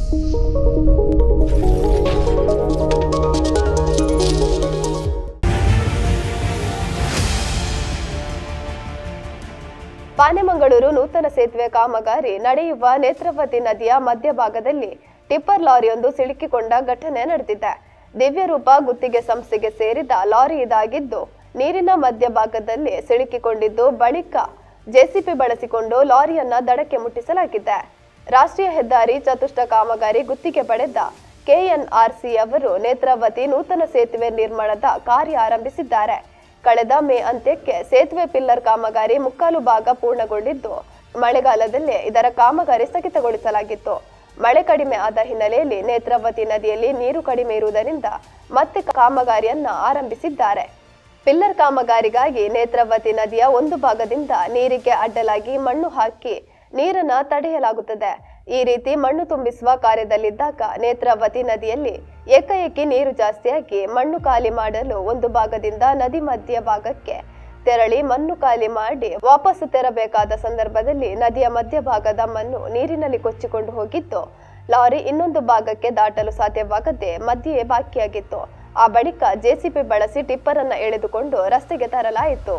ಪಾನೆಮಂಗಳೂರು ನೂತನ ಸೇತುವೆ ಕಾಮಗಾರಿ ನಡೆಯುವ ನೇತ್ರಾವತಿ ನದಿಯ ಮಧ್ಯಭಾಗದಲ್ಲಿ ಟಿಪ್ಪರ್ ಲಾರಿಯೊಂದು ಸಿಲುಕಿಕೊಂಡ ಘಟನೆ ನಡೆದಿದೆ ದಿವ್ಯರೂಪ ಗುತ್ತಿಗೆ ಸಂಸ್ಥೆಗೆ ಸೇರಿದ ಲಾರಿ ಇದಾಗಿದ್ದು ನೀರಿನ ಮಧ್ಯಭಾಗದಲ್ಲಿ ಸಿಲುಕಿಕೊಂಡಿದ್ದು ಬಳಿಕ ಜೆಸಿಪಿ ಬಳಸಿಕೊಂಡು ಲಾರಿಯನ್ನ ದಡಕ್ಕೆ ಮುಟ್ಟಿಸಲಾಗಿದೆ ರಾಷ್ಟ್ರೀಯ ಹೆದ್ದಾರಿ ಚತುಷ್ಟ ಕಾಮಗಾರಿ ಗುತ್ತಿಗೆ ಪಡೆದ ಕೆಎನ್ಆರ್ಸಿ ಅವರು ನೇತ್ರಾವತಿ ನೂತನ ಸೇತುವೆ ನಿರ್ಮಾಣದ ಕಾರ್ಯ ಆರಂಭಿಸಿದ್ದಾರೆ ಕಳೆದ ಮೇ ಅಂತ್ಯಕ್ಕೆ ಸೇತುವೆ ಪಿಲ್ಲರ್ ಕಾಮಗಾರಿ ಮುಕ್ಕಾಲು ಭಾಗ ಪೂರ್ಣಗೊಂಡಿದ್ದು ಮಳೆಗಾಲದಲ್ಲೇ ಇದರ ಕಾಮಗಾರಿ ಸ್ಥಗಿತಗೊಳಿಸಲಾಗಿತ್ತು ಮಳೆ ಕಡಿಮೆ ಆದ ಹಿನ್ನೆಲೆಯಲ್ಲಿ ನೇತ್ರಾವತಿ ನದಿಯಲ್ಲಿ ನೀರು ಕಡಿಮೆ ಇರುವುದರಿಂದ ಮತ್ತೆ ಕಾಮಗಾರಿಯನ್ನ ಆರಂಭಿಸಿದ್ದಾರೆ ಪಿಲ್ಲರ್ ಕಾಮಗಾರಿಗಾಗಿ ನೇತ್ರಾವತಿ ನದಿಯ ಒಂದು ಭಾಗದಿಂದ ನೀರಿಗೆ ಅಡ್ಡಲಾಗಿ ಮಣ್ಣು ಹಾಕಿ ನೀರನ್ನ ತಡೆಯಲಾಗುತ್ತದೆ ಈ ರೀತಿ ಮಣ್ಣು ತುಂಬಿಸುವ ಕಾರ್ಯದಲ್ಲಿದ್ದಾಗ ನೇತ್ರಾವತಿ ನದಿಯಲ್ಲಿ ಏಕಾಏಕಿ ನೀರು ಜಾಸ್ತಿಯಾಗಿ ಮಣ್ಣು ಖಾಲಿ ಮಾಡಲು ಒಂದು ಭಾಗದಿಂದ ನದಿ ಮಧ್ಯ ಭಾಗಕ್ಕೆ ತೆರಳಿ ಮಣ್ಣು ಖಾಲಿ ಮಾಡಿ ವಾಪಸ್ಸು ತೆರಬೇಕಾದ ಸಂದರ್ಭದಲ್ಲಿ ನದಿಯ ಮಧ್ಯಭಾಗದ ಮಣ್ಣು ನೀರಿನಲ್ಲಿ ಕೊಚ್ಚಿಕೊಂಡು ಹೋಗಿದ್ದು ಲಾರಿ ಇನ್ನೊಂದು ಭಾಗಕ್ಕೆ ದಾಟಲು ಸಾಧ್ಯವಾಗದೆ ಮಧ್ಯೆ ಬಾಕಿಯಾಗಿತ್ತು ಆ ಬಳಿಕ ಜೆಸಿಪಿ ಬಳಸಿ ಟಿಪ್ಪರ್ ಅನ್ನ ಎಳೆದುಕೊಂಡು ರಸ್ತೆಗೆ ತರಲಾಯಿತು